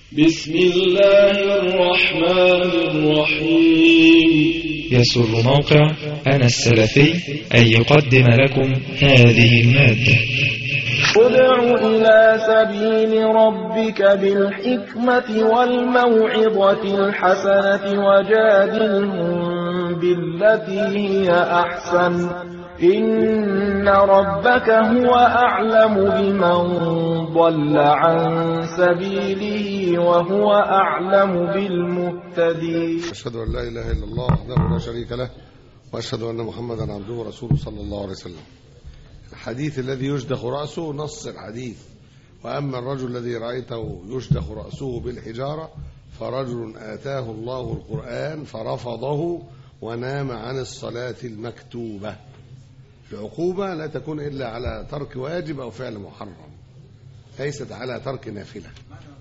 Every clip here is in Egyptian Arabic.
بسم الله الرحمن الرحيم يسر موقع أنا السلفي أن يقدم لكم هذه المادة ادع إلى سبيل ربك بالحكمة والموعظة الحسنة وجادلهم بالتي هي أحسن إن ربك هو أعلم بمن ضل عن سبيله وهو أعلم بالمهتدين أشهد أن لا إله إلا الله وحده لا شريك له وأشهد أن محمدا عبده ورسوله صلى الله عليه وسلم الحديث الذي يشدخ رأسه نص الحديث وأما الرجل الذي رأيته يشدخ رأسه بالحجارة فرجل آتاه الله القرآن فرفضه ونام عن الصلاة المكتوبة العقوبة لا تكون إلا على ترك واجب أو فعل محرم ليست على ترك نافلة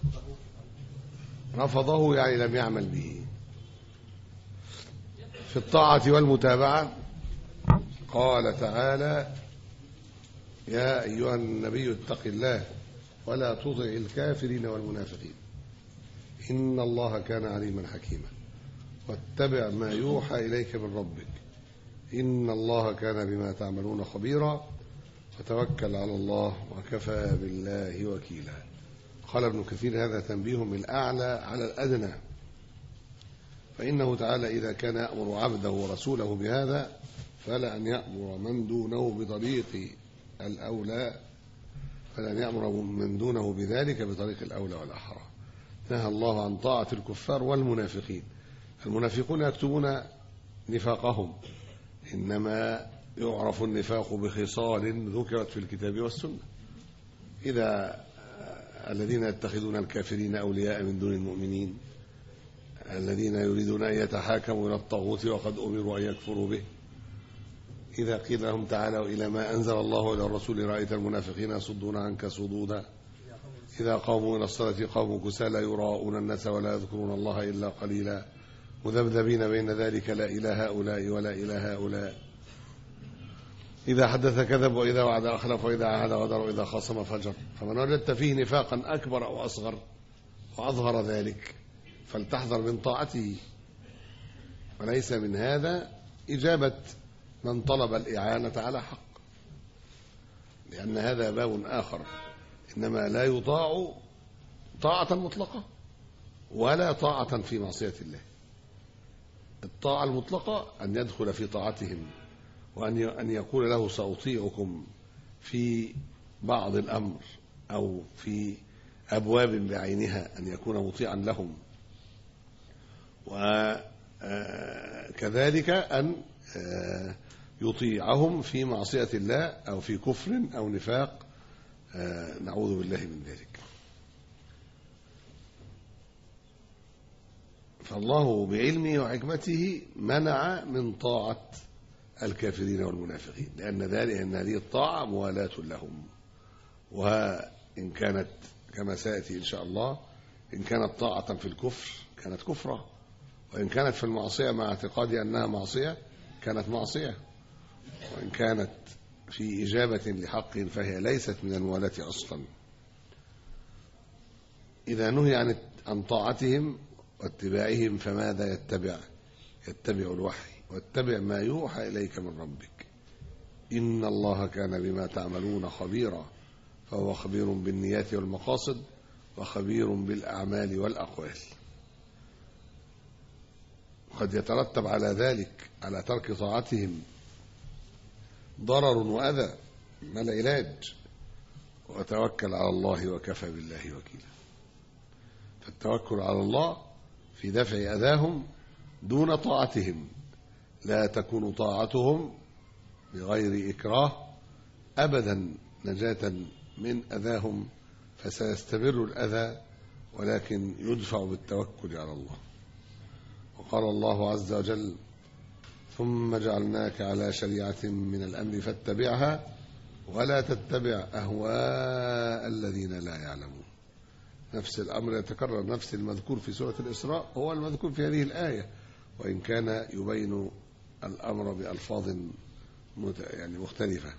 رفضه يعني لم يعمل به في الطاعة والمتابعة قال تعالى يا أيها النبي اتق الله ولا تطع الكافرين والمنافقين إن الله كان عليما حكيما واتبع ما يوحى إليك من ربك إن الله كان بما تعملون خبيرا وتوكل على الله وكفى بالله وكيلا قال ابن كثير هذا تنبيه من الأعلى على الأدنى فإنه تعالى إذا كان يأمر عبده ورسوله بهذا فلا أن يأمر من دونه بطريق الأولى فلن يأمر من دونه بذلك بطريق الأولى والأحرى نهى الله عن طاعة الكفار والمنافقين المنافقون يكتبون نفاقهم إنما يعرف النفاق بخصال ذكرت في الكتاب والسنة إذا الذين يتخذون الكافرين أولياء من دون المؤمنين الذين يريدون أن يتحاكموا إلى الطاغوت وقد أمروا أن يكفروا به إذا قيل لهم تعالوا إلى ما أنزل الله وإلى الرسول رأيت المنافقين يصدون عنك صدودا إذا قاموا إلى الصلاة قاموا كسالى يراءون الناس ولا يذكرون الله إلا قليلا مذبذبين بين ذلك لا إلى هؤلاء ولا إلى هؤلاء إذا حدث كذب وإذا وعد أخلف وإذا عهد غدر وإذا خاصم فجر فمن وجدت فيه نفاقا أكبر أو أصغر وأظهر ذلك فلتحذر من طاعته وليس من هذا إجابة من طلب الإعانة على حق لأن هذا باب آخر إنما لا يطاع طاعة مطلقة ولا طاعة في معصية الله الطاعة المطلقة أن يدخل في طاعتهم وأن أن يقول له سأطيعكم في بعض الأمر أو في أبواب بعينها أن يكون مطيعا لهم وكذلك أن يطيعهم في معصية الله أو في كفر أو نفاق نعوذ بالله من ذلك فالله بعلمه وحكمته منع من طاعة الكافرين والمنافقين لأن ذلك أن هذه الطاعة موالاة لهم وإن كانت كما سيأتي إن شاء الله إن كانت طاعة في الكفر كانت كفرة وإن كانت في المعصية مع اعتقاد أنها معصية كانت معصية وإن كانت في إجابة لحق فهي ليست من الموالاة أصلا إذا نهي عن عن طاعتهم واتباعهم فماذا يتبع يتبع الوحي واتبع ما يوحى إليك من ربك إن الله كان بما تعملون خبيرا فهو خبير بالنيات والمقاصد وخبير بالأعمال والأقوال قد يترتب على ذلك على ترك طاعتهم ضرر وأذى ما العلاج وتوكل على الله وكفى بالله وكيلا فالتوكل على الله في دفع أذاهم دون طاعتهم لا تكون طاعتهم بغير إكراه أبدا نجاة من أذاهم فسيستمر الأذى ولكن يدفع بالتوكل على الله وقال الله عز وجل ثم جعلناك على شريعة من الأمر فاتبعها ولا تتبع أهواء الذين لا يعلمون نفس الأمر يتكرر نفس المذكور في سورة الإسراء هو المذكور في هذه الآية وإن كان يبين الأمر بألفاظ يعني مختلفة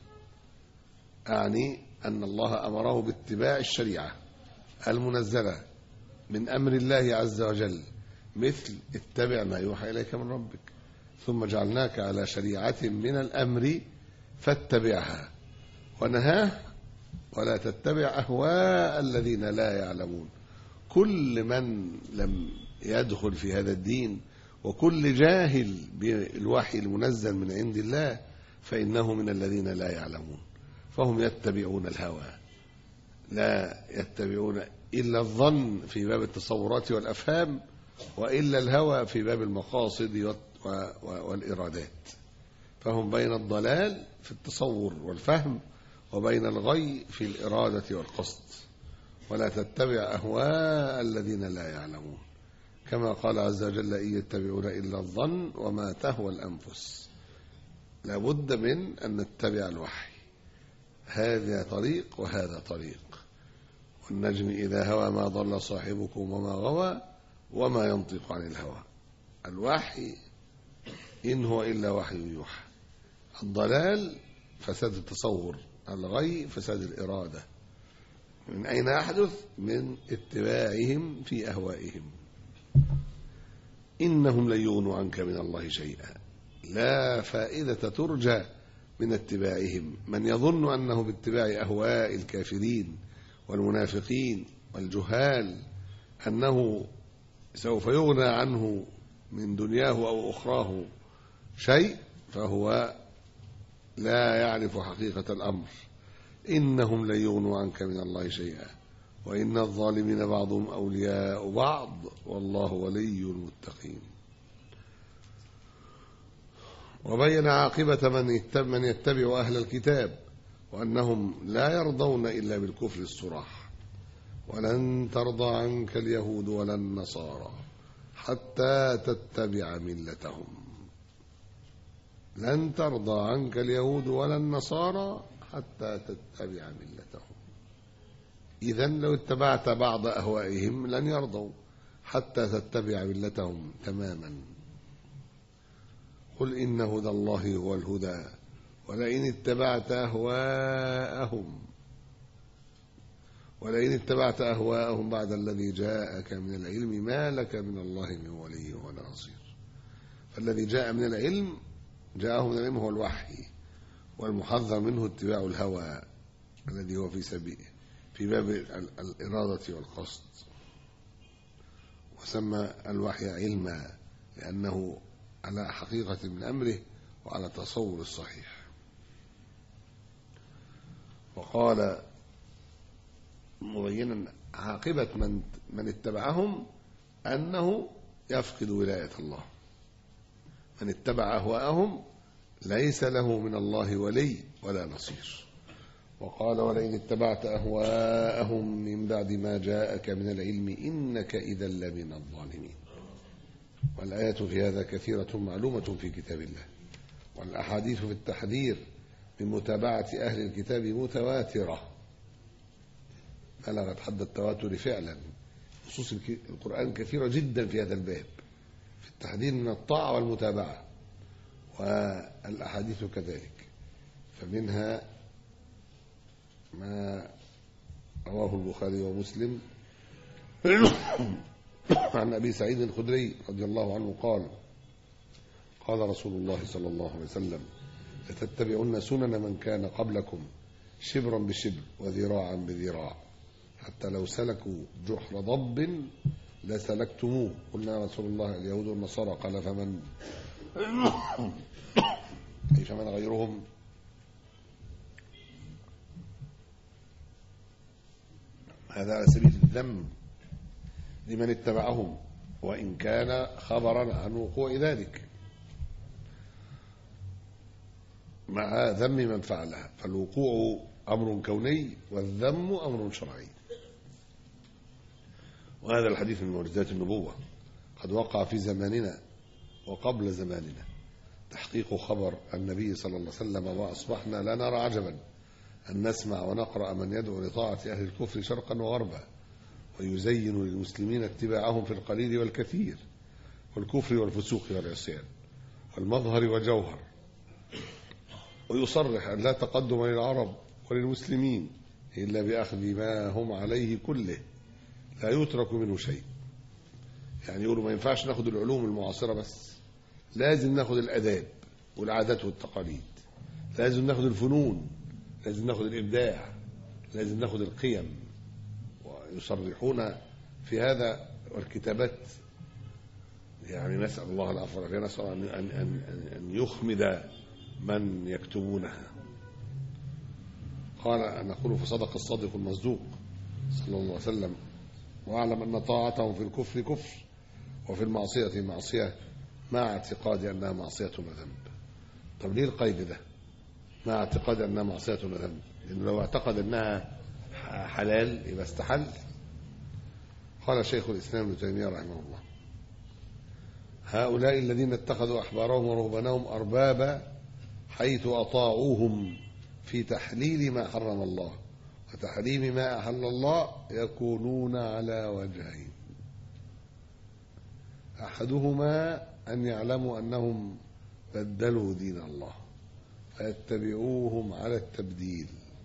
أعني أن الله أمره باتباع الشريعة المنزلة من أمر الله عز وجل مثل اتبع ما يوحى إليك من ربك ثم جعلناك على شريعة من الأمر فاتبعها ونهاه ولا تتبع أهواء الذين لا يعلمون كل من لم يدخل في هذا الدين وكل جاهل بالوحي المنزل من عند الله فإنه من الذين لا يعلمون فهم يتبعون الهوى لا يتبعون إلا الظن في باب التصورات والأفهام وإلا الهوى في باب المقاصد و- و- والإرادات فهم بين الضلال في التصور والفهم وبين الغي في الإرادة والقصد ولا تتبع أهواء الذين لا يعلمون كما قال عز وجل إن يتبعون إلا الظن وما تهوى الأنفس لابد من أن نتبع الوحي هذا طريق وهذا طريق والنجم إذا هوى ما ضل صاحبكم وما غوى وما ينطق عن الهوى الوحي إن هو إلا وحي يوحى الضلال فساد التصور الغي فساد الإرادة من أين يحدث من اتباعهم في أهوائهم إنهم لن يغنوا عنك من الله شيئا لا فائدة ترجى من اتباعهم من يظن أنه باتباع أهواء الكافرين والمنافقين والجهال أنه سوف يغنى عنه من دنياه أو أخراه شيء فهو لا يعرف حقيقة الأمر إنهم لن يغنوا عنك من الله شيئا وإن الظالمين بعضهم أولياء بعض والله ولي المتقين وبين عاقبة من يتبع, من يتبع أهل الكتاب وأنهم لا يرضون إلا بالكفر الصراح ولن ترضى عنك اليهود ولا النصارى حتى تتبع ملتهم لن ترضى عنك اليهود ولا النصارى حتى تتبع ملتهم إذا لو اتبعت بعض أهوائهم لن يرضوا حتى تتبع ملتهم تماما قل إن هدى الله هو الهدى ولئن اتبعت أهواءهم ولئن اتبعت أهواءهم بعد الذي جاءك من العلم ما لك من الله من ولي ولا نصير فالذي جاء من العلم جاءه من العلم هو الوحي والمحذر منه اتباع الهوى الذي هو في سبيل في باب ال- الإرادة والقصد وسمى الوحي علما لأنه على حقيقة من أمره وعلى تصور الصحيح وقال مبينا عاقبة من من اتبعهم أنه يفقد ولاية الله من اتبع أهواءهم ليس له من الله ولي ولا نصير وقال ولئن اتبعت أهواءهم من بعد ما جاءك من العلم إنك إذا لمن الظالمين والآيات في هذا كثيرة معلومة في كتاب الله والأحاديث في التحذير من متابعة أهل الكتاب متواترة بلغت حد التواتر فعلا نصوص الك- القرآن كثيرة جدا في هذا الباب في التحذير من الطاعة والمتابعة والأحاديث كذلك فمنها ما رواه البخاري ومسلم عن أبي سعيد الخدري رضي الله عنه قال قال رسول الله صلى الله عليه وسلم لتتبعن سنن من كان قبلكم شبرا بشبر وذراعا بذراع حتى لو سلكوا جحر ضب لسلكتموه قلنا يا رسول الله اليهود والنصارى قال فمن أي فمن غيرهم هذا على سبيل الذم لمن اتبعهم وإن كان خبرا عن وقوع ذلك مع ذم من فعلها فالوقوع أمر كوني والذم أمر شرعي وهذا الحديث من معجزات النبوة قد وقع في زماننا وقبل زماننا تحقيق خبر النبي صلى الله عليه وسلم وأصبحنا لا نرى عجبا أن نسمع ونقرأ من يدعو لطاعة أهل الكفر شرقا وغربا ويزين للمسلمين اتباعهم في القليل والكثير والكفر والفسوق والعصيان والمظهر والجوهر ويصرح أن لا تقدم للعرب وللمسلمين إلا بأخذ ما هم عليه كله لا يترك منه شيء يعني يقولوا ما ينفعش ناخد العلوم المعاصرة بس لازم ناخد الأداب والعادات والتقاليد لازم ناخد الفنون لازم ناخد الإبداع لازم ناخد القيم ويصرحون في هذا والكتابات يعني نسأل الله العفو والعافية نسأل أن, أن, أن, أن يخمد من يكتبونها قال نقول فصدق الصادق المصدوق صلى الله عليه وسلم واعلم أن طاعتهم في الكفر كفر وفي المعصية معصية مع اعتقاد أنها معصية وذنب طب ليه القيد ده مع اعتقاد أنها معصية وذنب لأنه لو اعتقد أنها حلال يبقى استحل قال شيخ الإسلام ابن تيمية رحمه الله هؤلاء الذين اتخذوا أحبارهم ورهبانهم أربابا حيث أطاعوهم في تحليل ما حرم الله وتحريم ما أحل الله يكونون على وجهين أحدهما أن يعلموا أنهم بدلوا دين الله فيتبعوهم على التبديل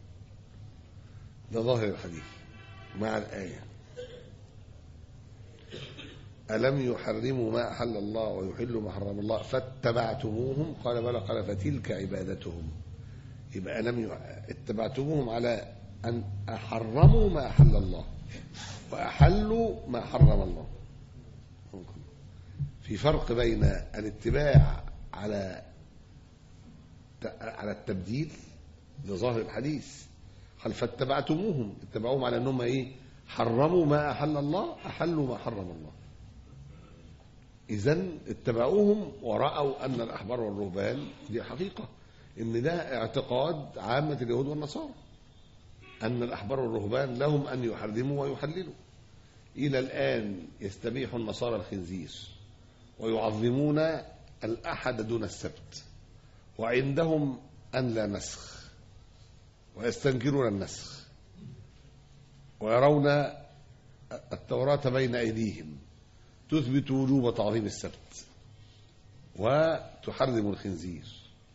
ده ظاهر الحديث مع الآية ألم يحرموا ما أحل الله ويحلوا ما حرم الله فاتبعتموهم قال بلى قال فتلك عبادتهم يبقى لم ي... اتبعتموهم على أن أحرموا ما أحل الله وأحلوا ما حرم الله في فرق بين الاتباع على على التبديل لظاهر الحديث قال فاتبعتموهم اتبعوهم على انهم ايه حرموا ما احل الله احلوا ما حرم الله اذا اتبعوهم وراوا ان الاحبار والرهبان دي حقيقه ان ده اعتقاد عامه اليهود والنصارى ان الاحبار والرهبان لهم ان يحرموا ويحللوا الى الان يستبيح النصارى الخنزير ويعظمون الاحد دون السبت وعندهم ان لا نسخ ويستنكرون النسخ ويرون التوراة بين أيديهم تثبت وجوب تعظيم السبت وتحرم الخنزير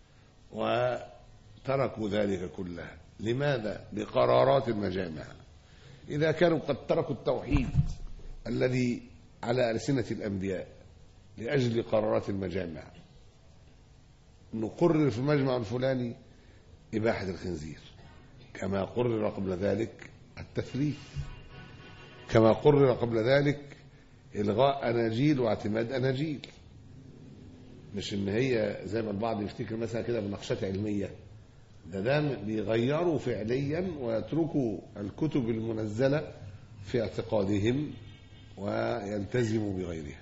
وتركوا ذلك كله لماذا؟ بقرارات المجامع إذا كانوا قد تركوا التوحيد الذي على ألسنة الأنبياء لأجل قرارات المجامع نقرر في المجمع الفلاني إباحة الخنزير كما قرر قبل ذلك التثليث كما قرر قبل ذلك إلغاء أناجيل واعتماد أناجيل مش إن هي زي ما البعض يفتكر مثلا كده بنقشات علمية ده ده بيغيروا فعليا ويتركوا الكتب المنزلة في اعتقادهم ويلتزموا بغيرها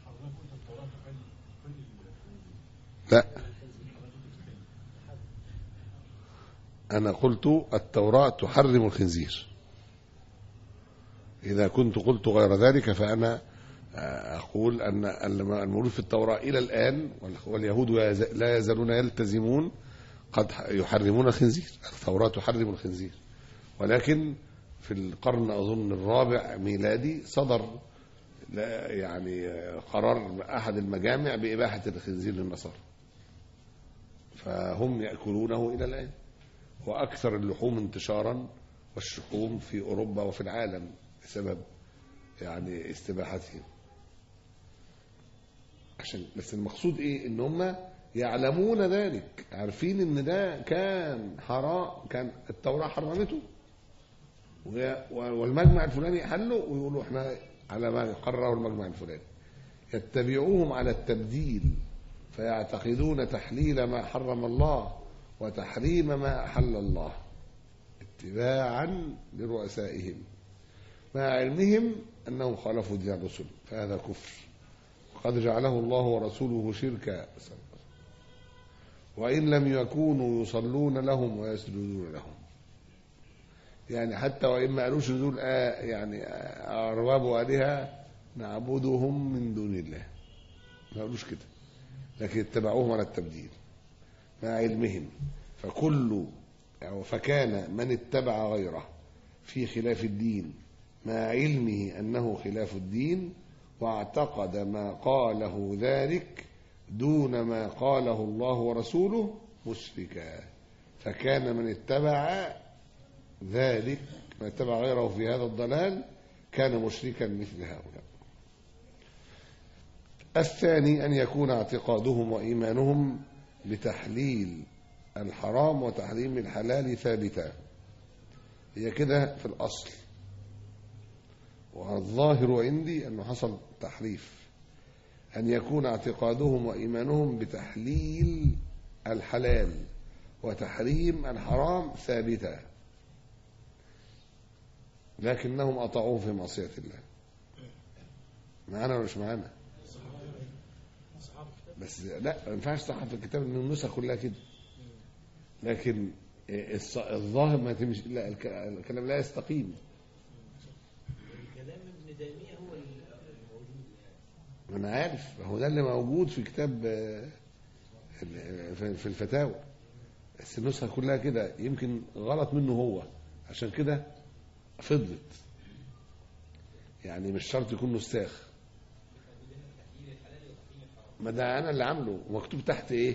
لا أنا قلت التوراة تحرم الخنزير إذا كنت قلت غير ذلك فأنا أقول أن المولود في التوراة إلى الآن واليهود لا يزالون يلتزمون قد يحرمون الخنزير التوراة تحرم الخنزير ولكن في القرن أظن الرابع ميلادي صدر يعني قرار أحد المجامع بإباحة الخنزير للنصارى فهم يأكلونه إلى الآن وأكثر اللحوم انتشارا والشحوم في أوروبا وفي العالم بسبب يعني استباحتهم عشان بس المقصود ايه ان هم يعلمون ذلك عارفين ان ده كان حرام كان التوراة حرمته والمجمع الفلاني حله ويقولوا احنا على ما قرره المجمع الفلاني يتبعوهم على التبديل فيعتقدون تحليل ما حرم الله وتحريم ما أحل الله اتباعا لرؤسائهم مع علمهم أنهم خالفوا دين الرسل فهذا كفر وقد جعله الله ورسوله شركا وإن لم يكونوا يصلون لهم ويسجدون لهم يعني حتى وإن ما قالوش دول آه يعني أرباب آلهة نعبدهم من دون الله ما قالوش كده لكن اتبعوهم على التبديل مع علمهم فكل يعني فكان من اتبع غيره في خلاف الدين مع علمه أنه خلاف الدين واعتقد ما قاله ذلك دون ما قاله الله ورسوله مشركا فكان من اتبع ذلك من اتبع غيره في هذا الضلال كان مشركا مثل هؤلاء الثاني أن يكون اعتقادهم وإيمانهم بتحليل الحرام وتحريم الحلال ثابتا هي كده في الأصل والظاهر عندي أنه حصل تحريف أن يكون اعتقادهم وإيمانهم بتحليل الحلال وتحريم الحرام ثابتا لكنهم أطاعوه في معصية الله معانا ولا مش معانا بس لا ما ينفعش صح في الكتاب ان النسخ كلها كده لكن الص- الظاهر ما تمشي لا الك- الكلام لا يستقيم كلام ابن تيمية هو الموجود ما انا عارف هو ده اللي موجود في كتاب آه، ال- في في الفتاوى بس النسخه كلها كده يمكن غلط منه هو عشان كده فضلت يعني مش شرط يكون نساخ ما ده انا اللي عامله ومكتوب تحت ايه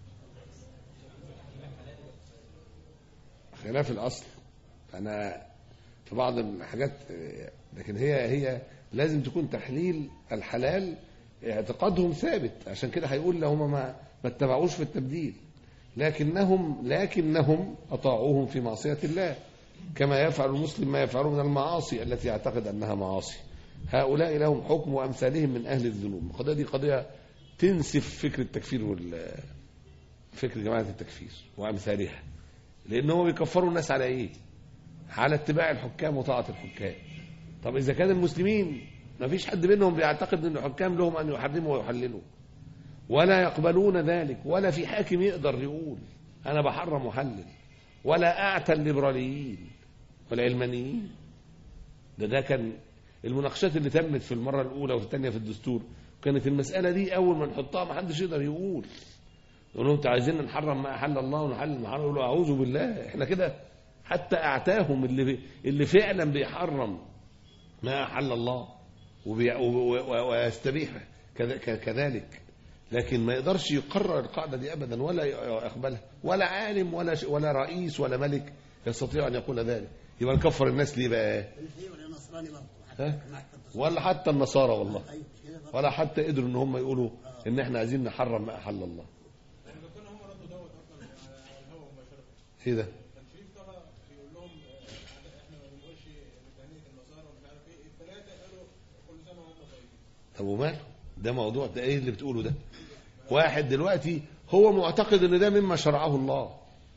خلاف الاصل انا في بعض الحاجات آه، لكن هي هي لازم تكون تحليل الحلال اعتقادهم ثابت عشان كده هيقول لهم ما ما اتبعوش في التبديل لكنهم لكنهم اطاعوهم في معصيه الله كما يفعل المسلم ما يفعله من المعاصي التي يعتقد انها معاصي هؤلاء لهم حكم وامثالهم من اهل الذنوب القضيه دي قضيه تنسف فكر التكفير وال فكر جماعه التكفير وامثالها لان هم بيكفروا الناس على ايه على اتباع الحكام وطاعه الحكام طب اذا كان المسلمين ما فيش حد منهم بيعتقد ان الحكام لهم ان يحرموا ويحللوا ولا يقبلون ذلك ولا في حاكم يقدر يقول انا بحرم وحلل ولا اعتى الليبراليين والعلمانيين ده ده كان المناقشات اللي تمت في المره الاولى والثانيه في الدستور كانت المساله دي اول ما نحطها ما حدش يقدر يقول يقولوا انتوا عايزين نحرم ما احل الله ونحلل ما حرم يقولوا اعوذ بالله احنا كده حتى اعتاهم اللي بي اللي فعلا بيحرم ما احل الله وبي- و- و- ويستبيح كذا- ك- كذلك لكن ما يقدرش يقرر القاعده دي ابدا ولا يقبلها ولا عالم ولا ش- ولا رئيس ولا ملك يستطيع ان يقول ذلك يبقى نكفر الناس ليه بقى الفقيه ولا نصراني برضه ها؟ حتى مع التصوير. ولا حتى النصارى والله ايوه كده برضه. ولا حتى قدروا ان هم يقولوا ان احنا عايزين نحرم ما احل الله كنا هم ردوا دوت اصلا على الهواء مباشره ايه ده كان شريف طه بيقول لهم آه، احنا ما بنقولش تهنئه النصارى ومش عارف ايه الثلاثه قالوا كل سنه وانتم طيبين طب وماله ده موضوع ده ايه اللي بتقوله ده واحد دلوقتي هو معتقد ان ده مما شرعه الله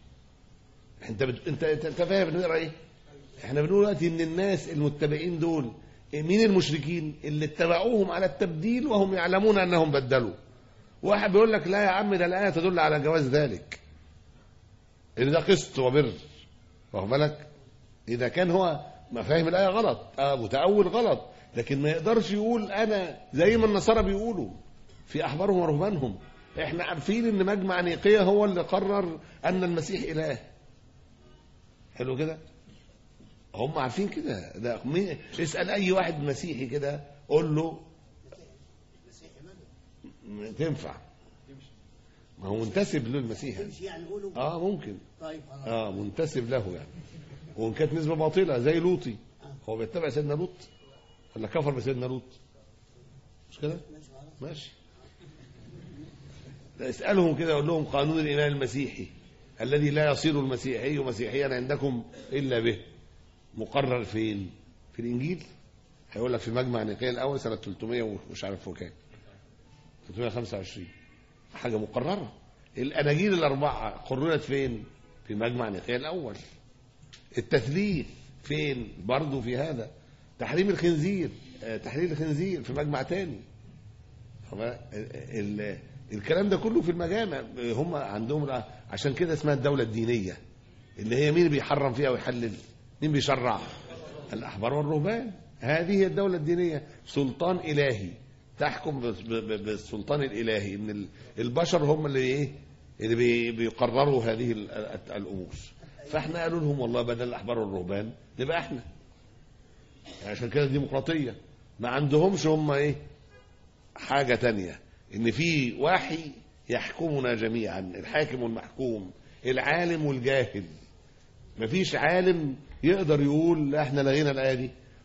انت بت... انت انت, انت فاهم بنقرا ايه احنا بنقول دلوقتي ان الناس المتبعين دول مين المشركين اللي اتبعوهم على التبديل وهم يعلمون انهم بدلوا واحد بيقول لك لا يا عم ده الايه تدل على جواز ذلك ان ده قسط وبر واخد بالك اذا كان هو ما فاهم الايه غلط اه متاول غلط لكن ما يقدرش يقول انا زي ما النصارى بيقولوا في احبارهم ورهبانهم احنا عارفين ان مجمع نيقيه هو اللي قرر ان المسيح اله حلو كده هم عارفين كده ده مين اسال اي واحد مسيحي كده قول له المسيح ماله؟ تنفع ما هو منتسب له المسيح يعني. تمشي يعني قولوا اه ممكن طيب خلاص اه منتسب له يعني وان كانت نسبه باطله زي لوطي هو بيتبع سيدنا لوط ولا كفر بسيدنا لوط مش كده ماشي خلاص ماشي لا، اسالهم كده اقول لهم قانون الايمان المسيحي الذي لا يصير المسيحي مسيحيا عندكم الا به مقرر فين في الانجيل هيقول لك في مجمع نيقيا الاول سنه 300 ومش عارف هو كام 325 حاجه مقرره الاناجيل الاربعه قررت فين في مجمع نيقيا الاول التثليث فين برضه في هذا تحريم الخنزير آه، تحليل الخنزير في مجمع تاني طب ال- ال- الكلام ده كله في المجامع هم عندهم الع- عشان كده اسمها الدولة الدينية اللي هي مين بيحرم فيها ويحلل مين بيشرع الأحبار والرهبان هذه هي الدولة الدينية سلطان إلهي تحكم بس- ب- ب- بالسلطان الإلهي إن ال- البشر هم اللي إيه اللي بي- بيقرروا هذه ال- ال- الأمور فاحنا قالوا لهم والله بدل الأحبار والرهبان نبقى احنا عشان كده ديمقراطية ما عندهمش هم ايه حاجة تانية ان في وحي يحكمنا جميعا الحاكم والمحكوم العالم والجاهل مفيش عالم يقدر يقول لا احنا لغينا الآية دي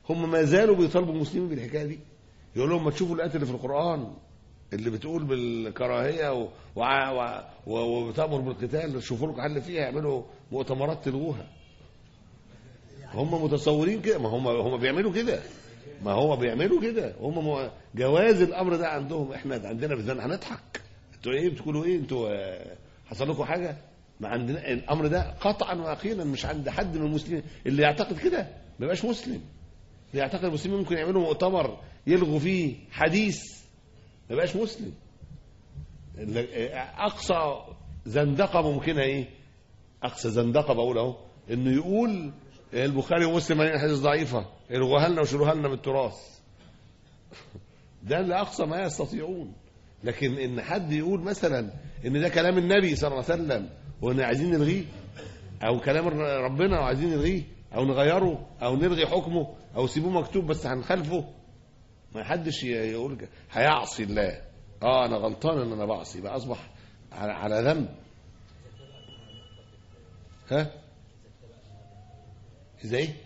هم ما زالوا بيطالبوا المسلمين بالحكايه دي يقول لهم ما تشوفوا الايات اللي في القران اللي بتقول بالكراهيه و... وع- و... و... وبتامر بالقتال شوفوا لكم حل فيها يعملوا مؤتمرات تلغوها هم متصورين كده ما هم هم بيعملوا كده ما هو بيعملوا كده هم م... جواز الامر ده عندهم احنا عندنا بالذات هنضحك انتوا ايه بتقولوا ايه انتوا آه، حصل لكم حاجه ما عندنا الامر ده قطعا ويقينا مش عند حد من المسلمين اللي يعتقد كده ما يبقاش مسلم اللي يعتقد المسلمين ممكن يعملوا مؤتمر يلغوا فيه حديث ما يبقاش مسلم اللي- اقصى زندقه ممكنه ايه اقصى زندقه بقول اهو انه يقول البخاري ومسلم علينا حديث ضعيفه الغوها لنا وشيلوها لنا من التراث ده اللي اقصى ما يستطيعون لكن ان حد يقول مثلا ان ده كلام النبي صلى الله عليه وسلم وان عايزين نلغيه او كلام ربنا وعايزين نلغيه او نغيره او نلغي حكمه او سيبوه مكتوب بس هنخالفه ما حدش ي- يقول ك- هيعصي الله اه انا غلطان ان انا بعصي يبقى اصبح على, على ذنب ها اذا ايه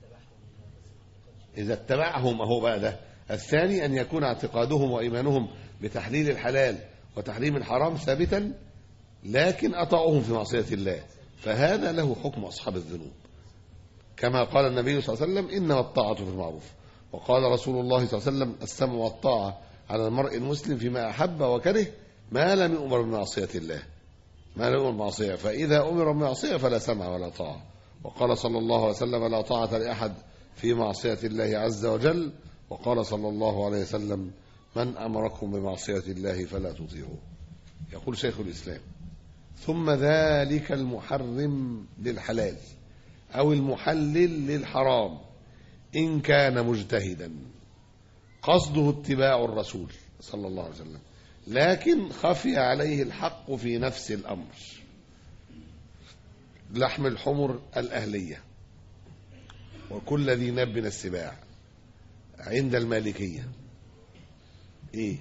اذا اتبعهم اهو بقى ده الثاني ان يكون اعتقادهم وايمانهم بتحليل الحلال وتحريم الحرام ثابتا لكن اطاعوهم في معصيه الله فهذا له حكم اصحاب الذنوب كما قال النبي صلى الله عليه وسلم انما الطاعه في المعروف وقال رسول الله صلى الله عليه وسلم السمع والطاعه على المرء المسلم فيما احب وكره ما لم يؤمر بمعصيه الله ما لم يؤمر بمعصيه فاذا امر بمعصيه فلا سمع ولا طاعه وقال صلى الله عليه وسلم لا طاعه لاحد في معصيه الله عز وجل وقال صلى الله عليه وسلم من امركم بمعصيه الله فلا تطيعوه يقول شيخ الاسلام ثم ذلك المحرم للحلال او المحلل للحرام ان كان مجتهدا قصده اتباع الرسول صلى الله عليه وسلم لكن خفي عليه الحق في نفس الامر لحم الحمر الاهليه وكل ذي نب من السباع عند المالكيه ايه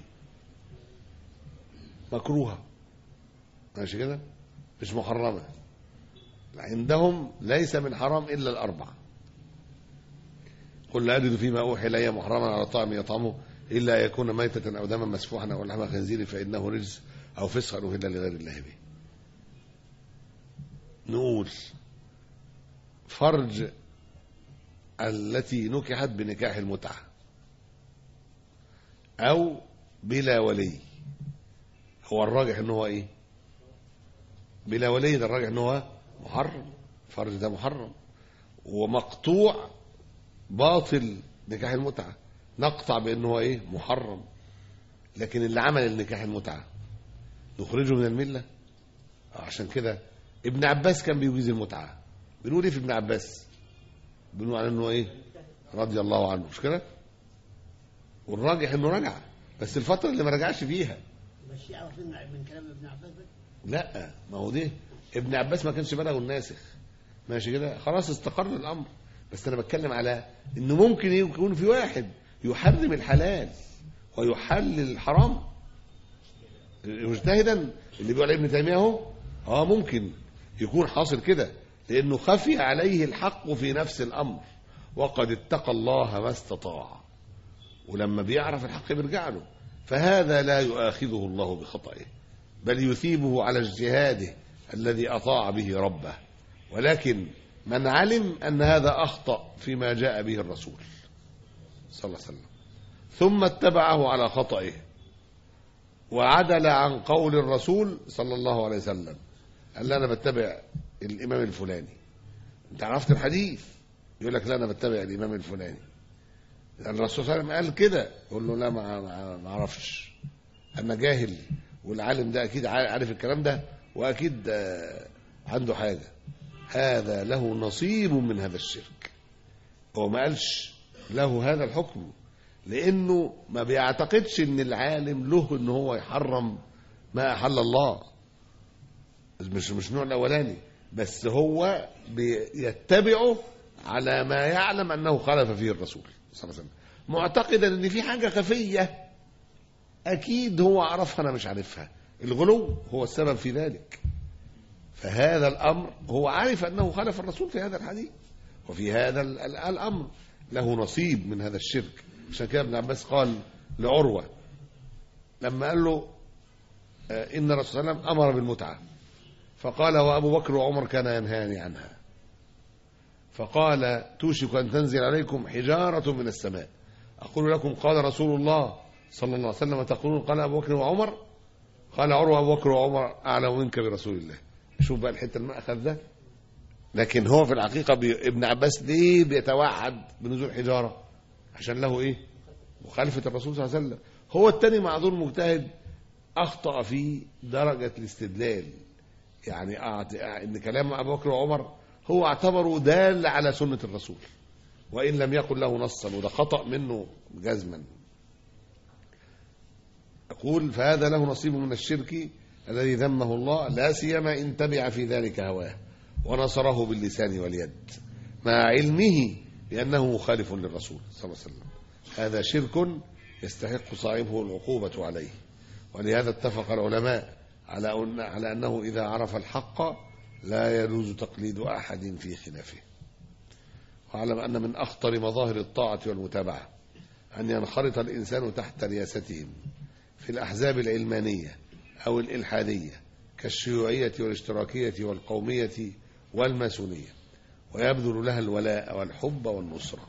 مكروهه ماشي كده مش محرمه عندهم ليس من حرام الا الاربعه قل لا اجد فيما اوحي الي محرما على طعم يطعمه الا ان يكون ميته او دما مسفوحا او لحم خنزير فانه رجس او فسق الا لغير الله به نقول فرج التي نكحت بنكاح المتعه او بلا ولي هو الراجح ان هو ايه بلا ولي ده الراجح ان هو محرم فرج ده محرم ومقطوع باطل نكاح المتعة نقطع بأنه هو إيه محرم لكن اللي عمل النكاح المتعة نخرجه من الملة آه، عشان كده ابن عباس كان بيجيز المتعة بنقول إيه في ابن عباس بنقول على أنه إيه رضي الله عنه مش كده والراجح أنه رجع بس الفترة اللي ما رجعش فيها مش يعرف من من كلام ابن عباس بس لا ما هو ده ابن عباس ما كانش بلغه الناسخ ماشي كده خلاص استقر الامر بس انا بتكلم على انه ممكن يكون في واحد يحرم الحلال ويحلل الحرام مجتهدا اللي بيقول عليه ابن تيميه اهو اه ممكن يكون حاصل كده لانه خفي عليه الحق في نفس الامر وقد اتقى الله ما استطاع ولما بيعرف الحق بيرجع له فهذا لا يؤاخذه الله بخطئه بل يثيبه على اجتهاده الذي اطاع به ربه ولكن من علم ان هذا اخطا فيما جاء به الرسول صلى الله عليه وسلم ثم اتبعه على خطئه وعدل عن قول الرسول صلى الله عليه وسلم قال لا انا بتبع الامام الفلاني انت عرفت الحديث يقول لك لا انا بتبع الامام الفلاني الرسول صلى الله عليه وسلم قال كده يقول له لا ما ما- ما اعرفش انا جاهل والعالم ده اكيد عا- عارف الكلام ده واكيد آه، عنده حاجه هذا له نصيب من هذا الشرك هو ما قالش له هذا الحكم لانه ما بيعتقدش ان العالم له ان هو يحرم ما احل الله مش مش النوع الاولاني بس هو بيتبعه على ما يعلم انه خالف فيه الرسول صلى الله عليه وسلم معتقدا ان في حاجه خفيه اكيد هو عرفها انا مش عارفها الغلو هو السبب في ذلك فهذا الامر هو عارف انه خالف الرسول في هذا الحديث وفي هذا ال- ال- الامر له نصيب من هذا الشرك عشان كده ابن عباس قال لعروة لما قال له آه، إن الرسول صلى الله عليه وسلم أمر بالمتعة فقال وأبو بكر وعمر كان ينهاني عنها فقال توشك أن تنزل عليكم حجارة من السماء أقول لكم قال رسول الله صلى الله عليه وسلم تقولون قال أبو بكر وعمر قال عروة أبو بكر وعمر أعلم منك برسول الله شوف بقى الحتة المأخذ ده لكن هو في الحقيقة بي... ابن عباس ليه بيتوعد بنزول حجارة عشان له إيه مخالفة الرسول صلى الله عليه وسلم هو التاني معذور مجتهد أخطأ في درجة الاستدلال يعني أعت... إن كلام أبو بكر وعمر هو اعتبره دال على سنة الرسول وإن لم يقل له نصا وده خطأ منه جزما يقول فهذا له نصيب من الشرك الذي ذمه الله لا سيما إن تبع في ذلك هواه ونصره باللسان واليد مع علمه بأنه مخالف للرسول صلى الله عليه وسلم هذا شرك يستحق صاحبه العقوبة عليه ولهذا اتفق العلماء على أن على أنه إذا عرف الحق لا يجوز تقليد أحد في خلافه واعلم أن من أخطر مظاهر الطاعة والمتابعة أن ينخرط الإنسان تحت رياستهم في الأحزاب العلمانية أو الإلحادية كالشيوعية والاشتراكية والقومية والماسونية ويبذل لها الولاء والحب والنصرة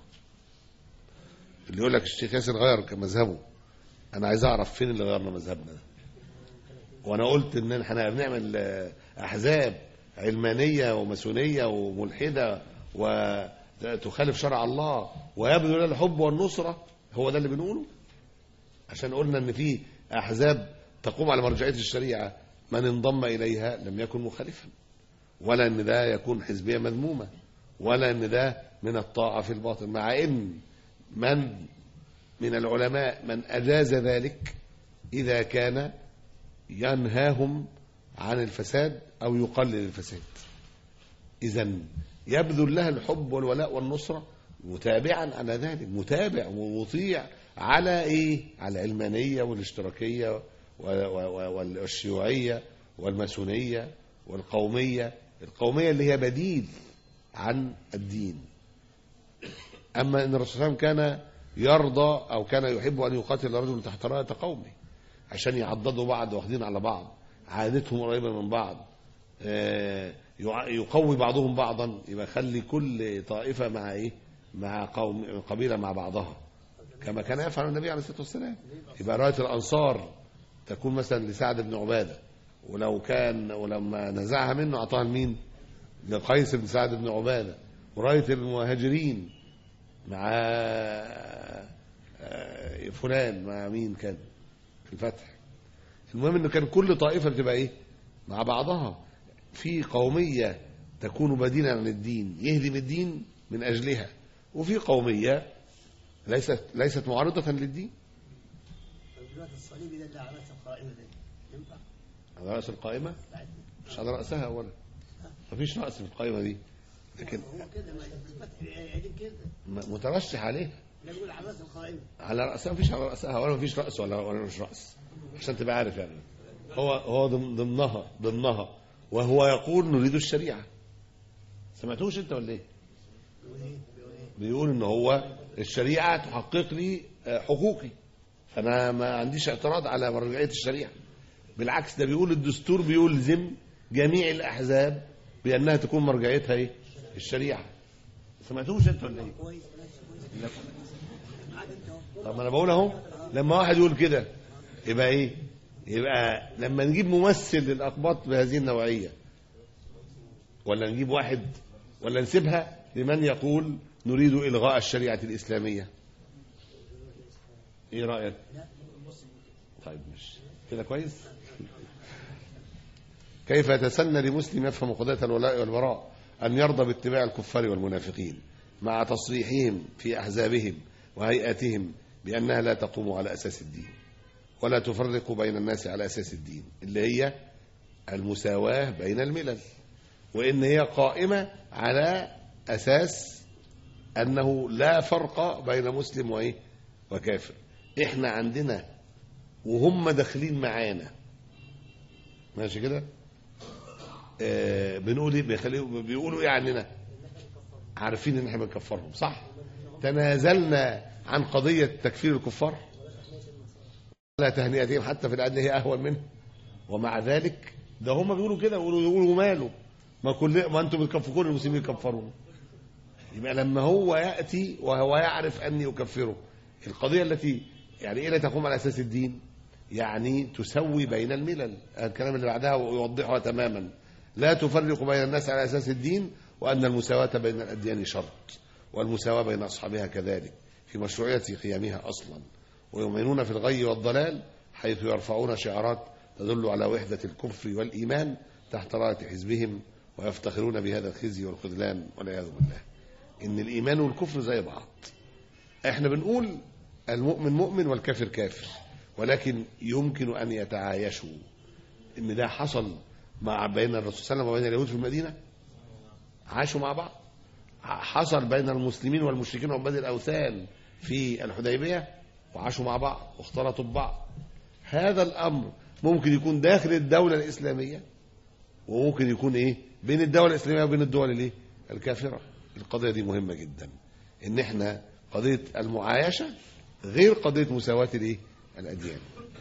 اللي يقول لك الشيخ ياسر غير مذهبه أنا عايز أعرف فين اللي غيرنا مذهبنا ده وأنا قلت إن احنا بنعمل آه، أحزاب علمانية وماسونية وملحدة وتخالف شرع الله ويبذل لها الحب والنصرة هو ده اللي بنقوله عشان قلنا ان في احزاب تقوم على مرجعيه الشريعه من انضم اليها لم يكن مخالفا ولا ان ده يكون حزبيه مذمومه ولا ان ده من الطاعه في الباطل مع ان من من العلماء من اجاز ذلك اذا كان ينهاهم عن الفساد او يقلل الفساد اذا يبذل لها الحب والولاء والنصره متابعا على ذلك متابع ومطيع على ايه على العلمانيه والاشتراكيه و- و- و- والشيوعيه والماسونيه والقوميه القوميه اللي هي بديل عن الدين اما ان الرسول صلى الله عليه وسلم كان يرضى او كان يحب ان يقاتل رجل تحت رايه قومه عشان يعضدوا بعض واخدين على بعض عادتهم قريبه من بعض آه، يع- يقوي بعضهم بعضا يبقى خلي كل طائفه مع ايه مع قوم قبيله مع بعضها كما كان يفعل النبي عليه الصلاه والسلام يبقى رايه الانصار تكون مثلا لسعد بن عباده ولو كان ولما نزعها منه اعطاها لمين؟ لقيس بن سعد بن عباده ورايه المهاجرين مع آه، فلان مع مين كان في الفتح المهم انه كان كل طائفه بتبقى ايه؟ مع بعضها في قوميه تكون بديلا عن الدين يهدم الدين من اجلها وفي قوميه ليست ليست معارضه للدين دلوقتي الصليب ده اللي على راس القائمه دي ينفع؟ على راس القائمه بعد مش على راسها اولا مفيش راس في القائمه دي لكن هو كده ما الفتح قاعدين كده م- مترشح عليها لا يقول على راس القائمه على راسها مفيش على راسها ولا مفيش راس ولا ولا مش راس عشان تبقى عارف يعني هو هو ضم- ضمنها ضمنها وهو يقول نريد الشريعه سمعتوش انت ولا ايه؟ بيقول ايه؟ بيقول ايه؟ بيقول ان هو الشريعه تحقق لي آه، حقوقي فانا ما عنديش اعتراض على مرجعيه الشريعه بالعكس ده بيقول الدستور بيلزم جميع الاحزاب بانها تكون مرجعيتها ايه الشريعه سمعتوش انت ولا ايه كويس ماشي كويس قاعد انت اهو طب ما انا بقول اهو لما واحد يقول كده يبقى ايه يبقى لما نجيب ممثل للاقباط بهذه النوعيه ولا نجيب واحد ولا نسيبها لمن يقول نريد الغاء الشريعه الاسلاميه ايه رايك طيب مش كده كويس كيف يتسنى لمسلم يفهم قضيه الولاء والبراء ان يرضى باتباع الكفار والمنافقين مع تصريحهم في احزابهم وهيئاتهم بانها لا تقوم على اساس الدين ولا تفرق بين الناس على اساس الدين اللي هي المساواه بين الملل وان هي قائمه على اساس انه لا فرق بين مسلم وايه وكافر احنا عندنا وهم داخلين معانا ماشي كده آه بنقول ايه بيخليهم بيقولوا ايه عننا عارفين ان احنا بنكفرهم صح تنازلنا عن قضية تكفير الكفار لا تهنئتهم حتى في الأدنى هي أهون منه ومع ذلك ده هم بيقولوا كده يقولوا يقولوا ماله ما كل ما انتم بتكفروا كل المسلمين يكفرون يبقى لما هو ياتي وهو يعرف اني اكفره القضيه التي يعني ايه لا تقوم على اساس الدين يعني تسوي بين الملل الكلام اللي بعدها يوضحها تماما لا تفرق بين الناس على اساس الدين وان المساواه بين الاديان شرط والمساواه بين اصحابها كذلك في مشروعيه قيامها اصلا ويؤمنون في الغي والضلال حيث يرفعون شعارات تدل على وحده الكفر والايمان تحت رايه حزبهم ويفتخرون بهذا الخزي والخذلان والعياذ بالله ان الايمان والكفر زي بعض احنا بنقول المؤمن مؤمن والكافر كافر ولكن يمكن ان يتعايشوا ان ده حصل مع بين الرسول صلى الله عليه وسلم وبين اليهود في المدينه عاشوا مع بعض حصل بين المسلمين والمشركين وعباد الاوثان في الحديبيه وعاشوا مع بعض واختلطوا ببعض هذا الامر ممكن يكون داخل الدوله الاسلاميه وممكن يكون ايه بين الدوله الاسلاميه وبين الدول الايه الكافره القضيه دي مهمه جدا ان احنا قضيه المعايشه غير قضيه مساواه الايه الاديان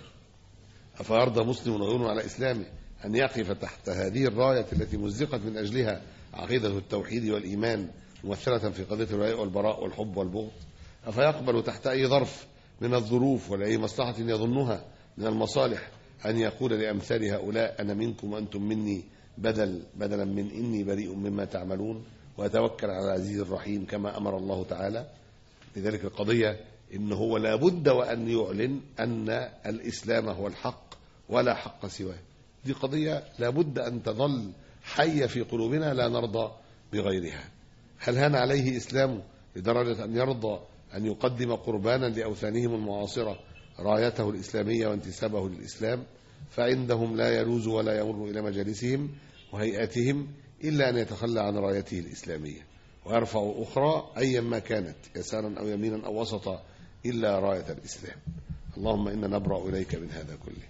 افيرضى مسلم غير على اسلامه ان يقف تحت هذه الرايه التي مزقت من اجلها عقيده التوحيد والايمان ممثله في قضيه الولاء والبراء والحب والبغض افيقبل تحت اي ظرف من الظروف ولاي مصلحه يظنها من المصالح ان يقول لامثال هؤلاء انا منكم وانتم مني بدل بدلا من اني بريء مما تعملون ويتوكل على العزيز الرحيم كما امر الله تعالى لذلك القضيه ان هو لابد وان يعلن ان الاسلام هو الحق ولا حق سواه دي قضيه لابد ان تظل حيه في قلوبنا لا نرضى بغيرها هل هان عليه اسلامه لدرجه ان يرضى ان يقدم قربانا لاوثانهم المعاصره رايته الاسلاميه وانتسابه للاسلام فعندهم لا يلوز ولا يمر الى مجالسهم وهيئاتهم الا ان يتخلى عن رايته الاسلاميه ويرفع اخرى ايا ما كانت يسارا او يمينا او وسطا الا رايه الاسلام اللهم انا نبرا اليك من هذا كله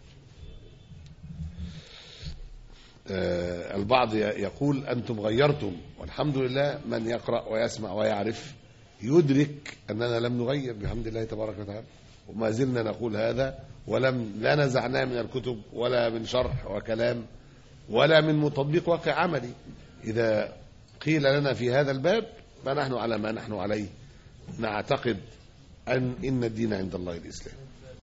آه البعض يقول انتم غيرتم والحمد لله من يقرا ويسمع ويعرف يدرك اننا لم نغير بحمد الله تبارك وتعالى وما زلنا نقول هذا ولم لا نزعناه من الكتب ولا من شرح وكلام ولا من تطبيق واقع عملي إذا قيل لنا في هذا الباب فنحن على ما نحن عليه نعتقد أن إن الدين عند الله الإسلام